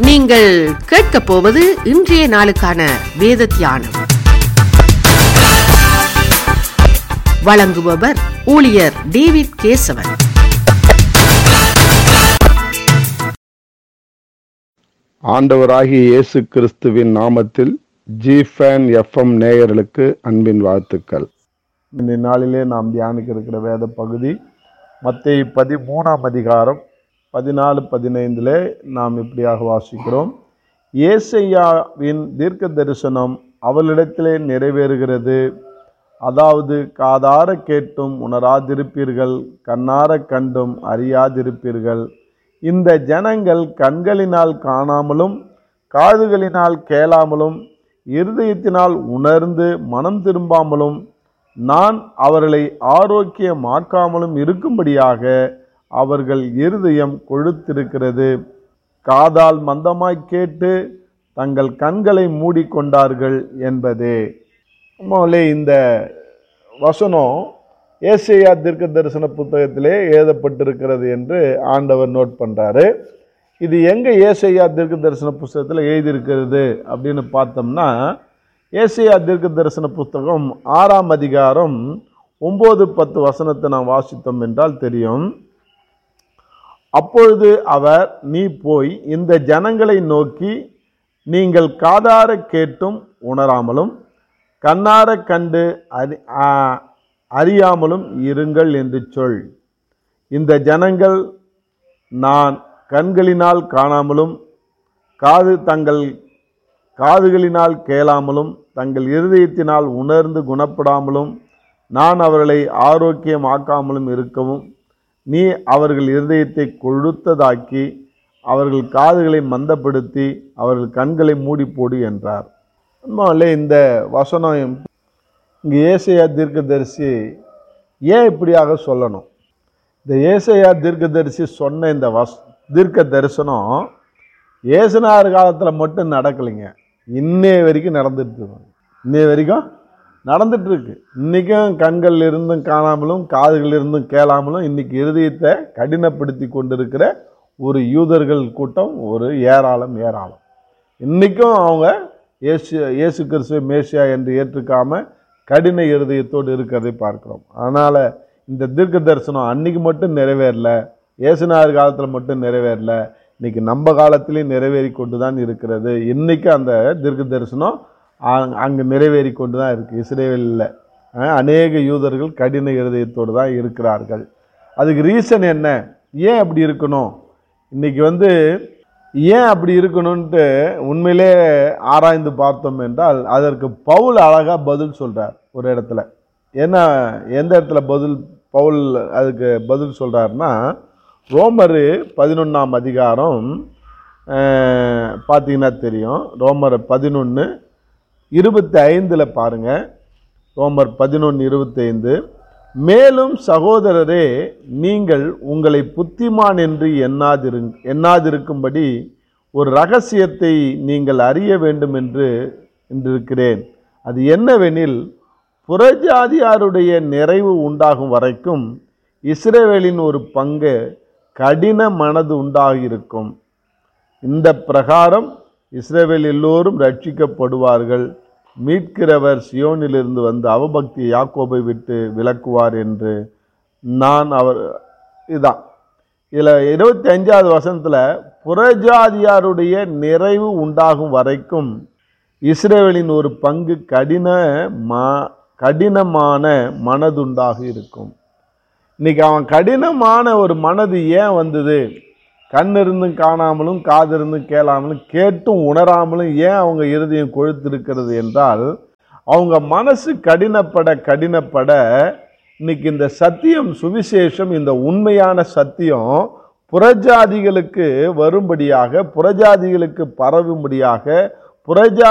நீங்கள் கேட்கப் போவது இன்றைய நாளுக்கான வேத தியானம் வழங்குபவர் ஊழியர் டேவிட் கேசவன் ஆண்டவராகிய இயேசு கிறிஸ்துவின் நாமத்தில் ஜிஃபேன் எஃப்எம் நேயர்களுக்கு அன்பின் வாழ்த்துக்கள் இந்த நாளிலே நாம் தியானிக்க இருக்கிற வேத பகுதி மத்திய பதிமூணாம் அதிகாரம் பதினாலு பதினைந்திலே நாம் இப்படியாக வாசிக்கிறோம் ஏசையாவின் தீர்க்க தரிசனம் அவளிடத்திலே நிறைவேறுகிறது அதாவது காதார கேட்டும் உணராதிருப்பீர்கள் கண்ணார கண்டும் அறியாதிருப்பீர்கள் இந்த ஜனங்கள் கண்களினால் காணாமலும் காதுகளினால் கேளாமலும் இருதயத்தினால் உணர்ந்து மனம் திரும்பாமலும் நான் அவர்களை ஆரோக்கியமாக்காமலும் இருக்கும்படியாக அவர்கள் இருதயம் கொழுத்திருக்கிறது காதால் மந்தமாய் கேட்டு தங்கள் கண்களை மூடிக்கொண்டார்கள் என்பதே உண்மையிலே இந்த வசனம் ஏசையா தீர்க்க தரிசன புத்தகத்திலே எழுதப்பட்டிருக்கிறது என்று ஆண்டவர் நோட் பண்ணுறாரு இது எங்கே ஏசையா தீர்க்க தரிசன புஸ்தகத்தில் எழுதியிருக்கிறது அப்படின்னு பார்த்தோம்னா ஏசையா தீர்க்க தரிசன புஸ்தகம் ஆறாம் அதிகாரம் ஒம்பது பத்து வசனத்தை நாம் வாசித்தோம் என்றால் தெரியும் அப்பொழுது அவர் நீ போய் இந்த ஜனங்களை நோக்கி நீங்கள் காதார கேட்டும் உணராமலும் கண்ணார கண்டு அறி ஆ, அறியாமலும் இருங்கள் என்று சொல் இந்த ஜனங்கள் நான் கண்களினால் காணாமலும் காது தங்கள் காதுகளினால் கேளாமலும் தங்கள் இருதயத்தினால் உணர்ந்து குணப்படாமலும் நான் அவர்களை ஆரோக்கியமாக்காமலும் இருக்கவும் நீ அவர்கள் இருதயத்தை கொழுத்ததாக்கி அவர்கள் காதுகளை மந்தப்படுத்தி அவர்கள் கண்களை மூடி போடு என்றார் உண்மையிலே இந்த வசனம் இங்கே ஏசையா தீர்க்கதரிசி ஏன் இப்படியாக சொல்லணும் இந்த ஏசையா தீர்க்கதரிசி சொன்ன இந்த வஸ் தீர்க்க தரிசனம் ஏசுனார் காலத்தில் மட்டும் நடக்கலைங்க இன்னைய வரைக்கும் நடந்துட்டு இருக்கு இன்னைய வரைக்கும் நடந்துட்டு இருக்கு இன்றைக்கும் கண்கள் இருந்தும் காணாமலும் காதுகள் இருந்தும் கேளாமலும் இன்னைக்கு இருதயத்தை கடினப்படுத்தி கொண்டிருக்கிற ஒரு யூதர்கள் கூட்டம் ஒரு ஏராளம் ஏராளம் இன்றைக்கும் அவங்க இயேசு இயேசு கிறிஸ்துவ மேசியா என்று ஏற்றுக்காம கடின இருதயத்தோடு இருக்கிறதை பார்க்கிறோம் அதனால் இந்த தீர்க்க தரிசனம் அன்னைக்கு மட்டும் நிறைவேறல இயேசுனார் காலத்தில் மட்டும் நிறைவேறல இன்னைக்கு நம்ம காலத்திலையும் நிறைவேறி கொண்டு தான் இருக்கிறது இன்னைக்கு அந்த தீர்க்க தரிசனம் அங்- அங்கு நிறைவேறி கொண்டு தான் இருக்குது இஸ்ரேலில் அநேக யூதர்கள் கடின இருதயத்தோடு தான் இருக்கிறார்கள் அதுக்கு ரீசன் என்ன ஏன் அப்படி இருக்கணும் இன்னைக்கு வந்து ஏன் அப்படி இருக்கணும்ன்ட்டு உண்மையிலே ஆராய்ந்து பார்த்தோம் என்றால் அதற்கு பவுல் அழகாக பதில் சொல்கிறார் ஒரு இடத்துல என்ன எந்த இடத்துல பதில் பவுல் அதுக்கு பதில் சொல்கிறாருன்னா ரோமரு பதினொன்றாம் அதிகாரம் அஹ், பார்த்தீங்கன்னா தெரியும் ரோமர் பதினொன்று இருபத்தி ஐந்தில் பாருங்கள் ரோமர் பதினொன்று இருபத்தைந்து மேலும் சகோதரரே நீங்கள் உங்களை புத்திமான் என்று எண்ணாதிரு எண்ணாதிருக்கும்படி ஒரு ரகசியத்தை நீங்கள் அறிய வேண்டும் என்று என்றிருக்கிறேன் அது என்னவெனில் புறஜாதியாருடைய நிறைவு உண்டாகும் வரைக்கும் இஸ்ரவேலின் ஒரு பங்கு கடின மனது உண்டாகியிருக்கும் இந்த பிரகாரம் இஸ்ரவேல் எல்லோரும் ரட்சிக்கப்படுவார்கள் மீட்கிறவர் சியோனிலிருந்து வந்து அவபக்தி யாக்கோபை விட்டு விலக்குவார் என்று நான் அவர் இதான் இதில் இருபத்தி அஞ்சாவது வசனத்தில் புறஜாதியாருடைய நிறைவு உண்டாகும் வரைக்கும் இஸ்ரேலின் ஒரு பங்கு கடின மா கடினமான மனதுண்டாக இருக்கும் இன்னைக்கு அவன் கடினமான ஒரு மனது ஏன் வந்தது கண் இருந்தும் காணாமலும் காது இருந்தும் கேளாமலும் கேட்டும் உணராமலும் ஏன் அவங்க இருதயம் கொழுத்திருக்கிறது என்றால் அவங்க மனசு கடினப்பட கடினப்பட இன்னைக்கு இந்த சத்தியம் சுவிசேஷம் இந்த உண்மையான சத்தியம் புறஜாதிகளுக்கு வரும்படியாக புறஜாதிகளுக்கு பரவும்படியாக புறஜா